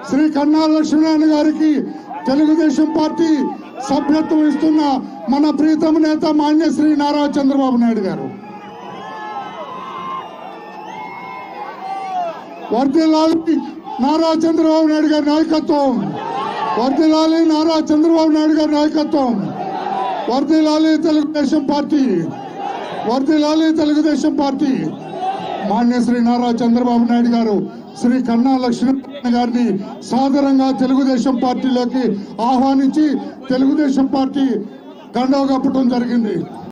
శ్రీ కన్నా లక్ష్మీనారాయణ గారికి తెలుగుదేశం పార్టీ సభ్యత్వం ఇస్తున్న మన ప్రీతమ నేత మాన్య శ్రీ నారా చంద్రబాబు నాయుడు గారు వర్ధిల్లాలి నారా చంద్రబాబు నాయుడు గారి నాయకత్వం వర్ధిల్లాలి నారా చంద్రబాబు నాయుడు గారి నాయకత్వం వర్ధిల్లాలి తెలుగుదేశం పార్టీ వర్ధిల్లాలి తెలుగుదేశం పార్టీ మాన్య శ్రీ నారా చంద్రబాబు నాయుడు గారు శ్రీ కన్నా లక్ష్మీనారాయణ గారిని సాదరంగా తెలుగుదేశం పార్టీలోకి ఆహ్వానించి తెలుగుదేశం పార్టీ కండవ కప్పటం జరిగింది